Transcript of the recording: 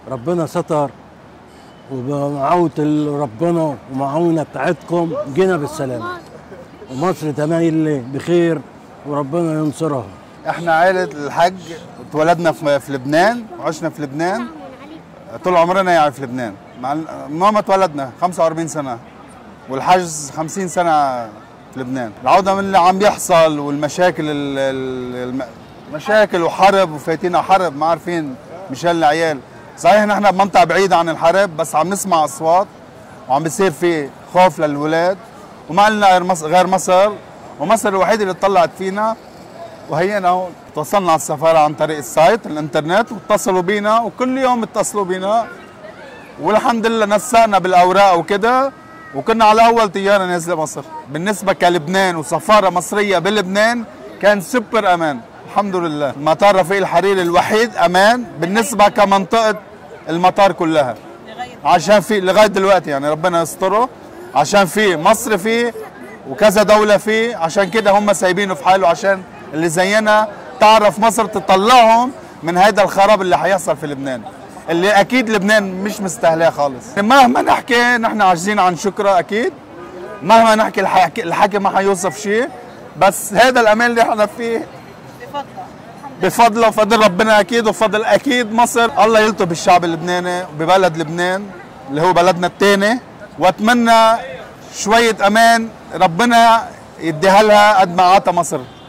ربنا ستر وبمعونة ربنا ومعونة بتاعتكم جينا بالسلامة ومصر تمايل بخير وربنا ينصرها احنا عائلة الحج اتولدنا في في لبنان وعشنا في لبنان طول عمرنا يعني في لبنان مع ال- ماما اتولدنا 45 سنة والحجز 50 سنة في لبنان العودة من اللي عم بيحصل والمشاكل ال- ال- الم- مشاكل وحرب وفايتين على حرب ما عارفين مشان العيال صحيح نحن بمنطقة بعيدة عن الحرب بس عم نسمع أصوات وعم بيصير في خوف للولاد وما لنا غير مصر, غير مصر ومصر الوحيدة اللي طلعت فينا وهينا هون توصلنا على السفارة عن طريق السايت الانترنت واتصلوا بينا وكل يوم اتصلوا بينا والحمد لله نسقنا بالاوراق وكده وكنا على اول طياره نازله مصر بالنسبه كلبنان وسفاره مصريه بلبنان كان سوبر امان الحمد لله مطار رفيق الحريري الوحيد امان بالنسبه كمنطقه المطار كلها عشان في لغايه دلوقتي يعني ربنا يستره عشان في مصر فيه وكذا دوله فيه عشان كده هم سايبينه في حاله عشان اللي زينا تعرف مصر تطلعهم من هذا الخراب اللي حيحصل في لبنان اللي اكيد لبنان مش مستاهلاه خالص مهما نحكي نحن عاجزين عن شكرها اكيد مهما نحكي الحكي, الحكي ما حيوصف شيء بس هذا الامان اللي احنا فيه بفضله وفضل ربنا اكيد وفضل اكيد مصر الله يلطف بالشعب اللبناني وببلد لبنان اللي هو بلدنا الثاني واتمنى شويه امان ربنا يديها لها قد ما عطى مصر